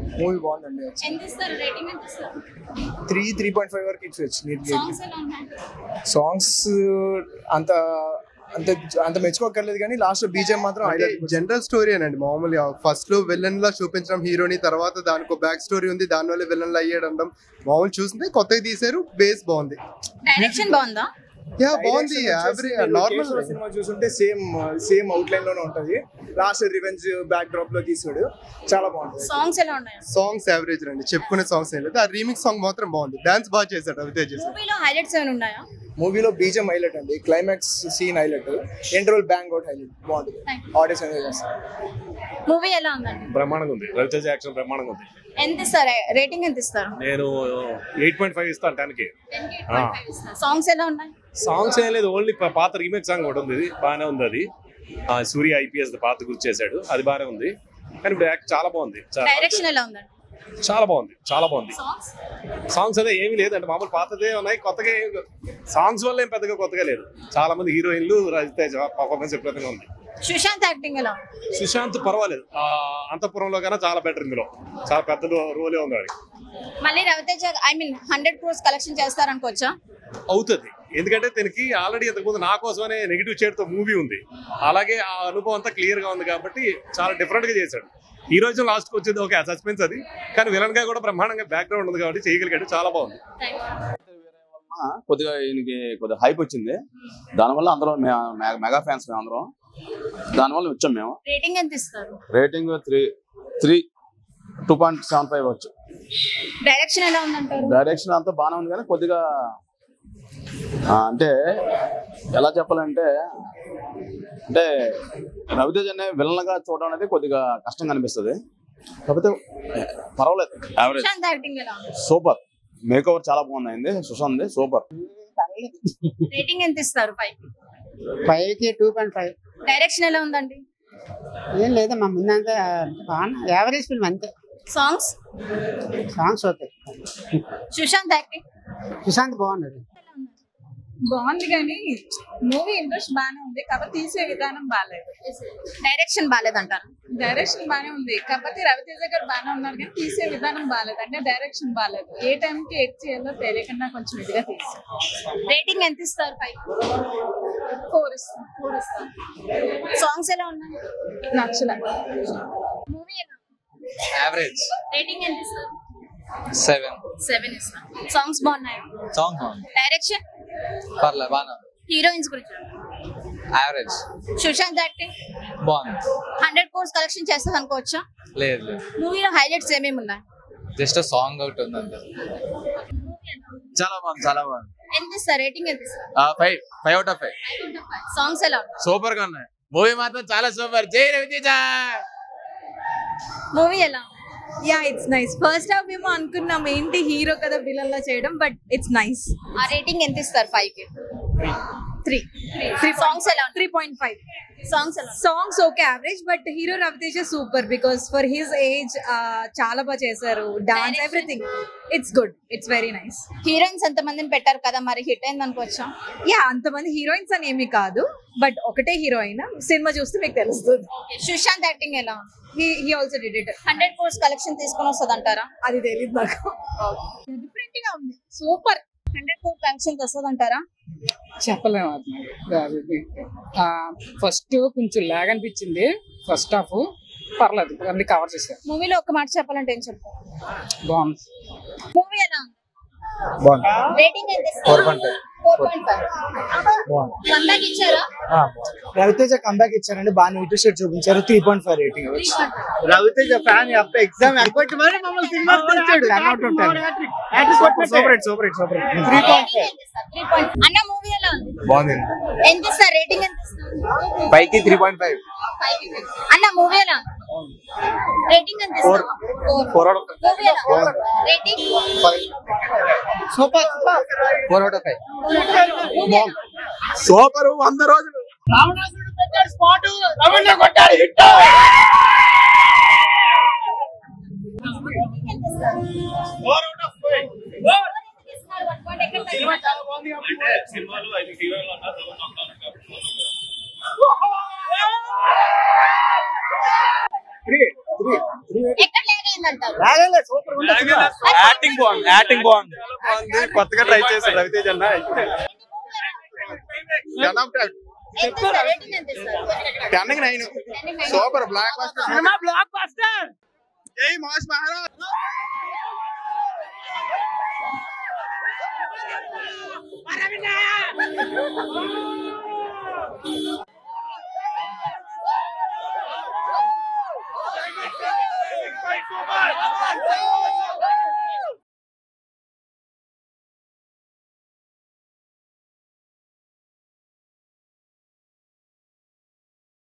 Movie బాగుందండి ఎంత ఇస్తారు రేటింగ్ ఎంత ఇస్తారు త్రీ త్రీ పాయింట్ ఫైవ్ వరకు ఇచ్చవచ్చు నీట్ సాంగ్స్ ఎలా ఉన్నాయి సాంగ్స్ అంత అంత అంత మెచ్చుకోకర్లేదు కానీ లాస్ట్ బీజేం మాత్రం highlight. జనరల్ స్టోరీ అనండి మామూలుగా ఫస్ట్ లో విలన్ లా చూపించడం హీరోని తర్వాత దానికి బ్యాక్ స్టోరీ ఉంది దాని వల్ల విలన్ లా అయ్యడం మామూలు చూస్తుంటే కొత్తగా తీసారు బేస్ బాగుంది డైరెక్షన్ బాగుందా యా బాగుంది Direction వచ్చేసి యావరేజ్ మీరు నార్మల్ కేశవ సినిమా చూస్తుంటే సేమ్ సేమ్ అవుట్ లైన్ లోనే ఉంటది లాస్ట్ రివెంజ్ బ్యాక్ డ్రాప్ లో తీసాడు చాలా బాగుంటుంది సాంగ్స్ ఎలా ఉన్నాయి సాంగ్స్ యావరేజ్ రండి చెప్పుకునే సాంగ్స్ ఏం లేదు ఆ రీమిక్స్ సాంగ్ మాత్రం బాగుంది డాన్స్ బాగా చేశాడు రవితేజ్ చేశాడు మూవీలో హైలైట్స్ ఏమైనా ఉన్నాయా మూవీలో బీజం హైలైట్ అండి climax scene highlight interval bang out highlight బాగుంటుంది ఆడియన్స్ ఎంజాయ్ చేస్తారు మూవీ ఎలా ఉందండి బ్రహ్మాండంగా ఉంది రవితేజ యాక్షన్ బ్రహ్మాండంగా ఉంది ఎంత ఇస్తారు రేటింగ్ ఎంత ఇస్తారు నేను ఎయిట్ పాయింట్ ఫైవ్ ఇస్తాను టెన్కి సాంగ్స్ ఎలా ఉన్నాయి సాంగ్స్ ఏం లేదు ఓన్లీ పాత రీమేక్ సాంగ్ ఒకటి ఉంది ఇది బాగానే ఉంది అది ఆ, సూర్య ఐపీఎస్ పాత గుర్తు చేశాడు అది బాగానే ఉంది కానీ ఇప్పుడు యాక్ట్ చాలా బాగుంది చా- డైరెక్షన్ ఎలా ఉందండి చాలా బాగుంది చాలా బాగుంది సాంగ్స్ సాంగ్స్ అదే ఏమీ లేదంటే మామూలు పాతదే ఉన్నాయి కొత్తగా సాంగ్స్ వల్ల ఏం పెద్దగా కొత్తగా లేదు చాలా మంది హీరోయిన్లు రవితేజ పర్ఫార్మెన్స్ విపరీతంగా ఉంది సుశాంత్ యాక్టింగ్ ఎలా ఉంది సుశాంత్ పర్వాలేదు ఆ, అంతఃపురంలో కన్నా చాలా బెటర్ ఇందులో చాలా పెద్ద రోలే ఉంది వాడికి మళ్ళీ Raviteja I mean hundred crores collection చేస్తారనుకోవచ్చా అవుతుంది ఎందుకంటే దీనికి ఆల్రెడీ ఇంతకుముందు నా కోసమనే నెగిటివ్ షేడ్తో మూవీ ఉంది అలాగే ఆ అనుభవం అంతా క్లియర్ గా ఉంది కాబట్టి చాలా డిఫరెంట్ గా చేశాడు ఈ రోజు లాస్ట్కి వచ్చింది ఓకే సస్పెన్స్ అది కానీ విలన్ గా కూడా బ్రహ్మాండంగా బ్యాక్గ్రౌండ్ ఉంది కాబట్టి చేయగలిగాడు చాలా బాగుంది ఆ, కొద్దిగా ఈయనకి కొద్దిగా హైప్ వచ్చింది దానివల్ల అందరం మే- మె- మెగా ఫ్యాన్స్ మేము అందరం దానివల్ల వచ్చాం మేము రేటింగ్ ఎంత ఇస్తారు rating three three two point seven five వచ్చు డైరెక్షన్ ఎలా ఉందంటారు డైరెక్షన్ అంతా బాగానే ఉంది కానీ కొద్దిగా ఆ, అంటే ఎలా చెప్పాలంటే అంటే రవితేజ్ అనే విలన్ గా చూడడం అనేది కొద్దిగా కష్టంగా అనిపిస్తుంది కాకపోతే ఏ, పర్వాలేదు యావరేజ్ సుశాంత్ యాక్టింగ్ ఎలా ఉంది సూపర్ మేక్ ఓవర్ చాలా బాగుంది అయింది సుశాంత్ సూపర్ రేటింగ్ ఎంత ఇస్తారు ఫైవ్ పైకి టూ పాయింట్ ఫైవ్ డైరెక్షన్ ఎలా ఉందండి ఏం లేదమ్మా ముందంతా బాగా యావరేజ్ ఫిల్మ్ అంతే songs songs okay Sushanth acting Sushanth బాగున్నాడు బాగుంది కానీ మూవీ ఇంట్రెస్ట్ బాగానే ఉంది కాకపోతే తీసే విధానం బాగాలేదు డైరెక్షన్ బాగాలేదంటారు డైరెక్షన్ బాగానే ఉంది కాకపోతే రవితేజ గారు బాగానే ఉన్నారు కానీ తీసే విధానం బాగాలేదు అంటే డైరెక్షన్ బాగాలేదు ఏ టైంకి ఎడ్ చేయాలో తెలియకుండా కొంచెం ఇదిగా తీసారు రేటింగ్ ఎంత ఇస్తారు ఫైవ్ ఫోర్ ఇస్తాం ఫోర్ ఇస్తాం సాంగ్స్ ఎలా ఉన్నాయి నచ్చల మూవీ ఎలా యావరేజ్ రేటింగ్ ఎంత ఇస్తారు సెవెన్ సెవెన్ ఇస్తాం సాంగ్స్ బాగున్నాయి సాంగ్ బాగుంది డైరెక్షన్ పర్లేదు బాగా హీరోయిన్స్ గురించి యావరేజ్ సుశాంత్ యాక్టింగ్ బాగుంది హండ్రెడ్ కోర్స్ కలెక్షన్ చేస్తుంది అనుకోవచ్చా లేదు లేదు మూవీలో హైలైట్స్ ఏమేమి ఉన్నాయి జస్ట్ సాంగ్ ఒకటి ఉంది అంతే చాలా బాగుంది చాలా బాగుంది ఎంత ఇస్తారు రేటింగ్ ఎంత ఇస్తారు five five out of five songs ఎలా ఉన్నాయి సూపర్ గా ఉన్నాయి మూవీ మాత్రం చాలా సూపర్ జై రవితేజ మూవీ ఎలా ఉంది? Yeah it's nice first half ఏమో అనుకున్నాం ఏంటి హీరో కదా విలన్ లా చేయడం బట్ ఇట్స్ నైస్ ఆ రేటింగ్ ఎంత ఇస్తారు ఫైవ్ కి త్రీ త్రీ సాంగ్స్ ఎలా త్రీ పాయింట్ ఫైవ్ సాంగ్స్ ఎలా songs okay average but hero Raviteja super because for his age చాలా బాగా చేశారు dance Direction? Everything it's good it's very nice heroines ఎంత మందిని పెట్టారు కదా మరి హిట్ అయింది అనుకోవచ్చా యా అంతమంది హీరోయిన్స్ అని ఏమీ కాదు బట్ ఒకటే హీరోయిన్ సినిమా చూస్తే మీకు తెలుస్తుంది సుశాంత్ యాక్టింగ్ ఎలా he he also did it hundred crores collection తీసుకొని వస్తుంది అంటారా అది తెలియదు నాకు డిఫరెంట్ గా ఉంది సూపర్ హండ్రెడ్ కోర్స్ కలెక్షన్ వస్తుంది అంటారా చెప్పలేము అది ఫస్ట్ కొంచెం లాగ్ అనిపించింది ఫస్ట్ హాఫ్ పర్లేదు అన్ని కవర్ చేశారు మూవీలో ఒక మాట చెప్పాలంటే ఏం చెప్తారు బాగుంది మూవీ ఎలా ఉంది బాగుంది రేటింగ్ ఎంత four point four point five comeback ఇచ్చారా రవితేజ కంబ్యాక్ ఇచ్చారండి బాగా నీట్ షేట్ చూపించారు three point five rating Ravi Teja fan exam ఎగ్గొట్టి మరి మమ్మల్ని cinema super hit super hit super hit three point five అన్న మూవీ ఎలా ఉంది బాగుంది ఎంత ఇస్తారు రేటింగ్ ఎంత ఇస్తారు పైకి త్రీ పాయింట్ ఫైవ్ అన్న మూవీ ఎలా రేటింగ్ ఎంత ఇస్తారు ఫోర్ మూవీ ఎలా rating super four out of five super వంద రోజులు సినిమాలు ఐదు హీరోలు ఎక్కడ లేదండి అయిందంటారు సూపర్ యాక్టింగ్ బాగుంది యాక్టింగ్ బాగుంది బాగుంది కొత్తగా ట్రై చేశారు రవితేజ్ అన్న ఎంత సార్ రేటింగ్ ఎంత ఇస్తారు టెన్కి nine super blockbuster blockbuster జై మాస్ మహారాజ్ సూపర్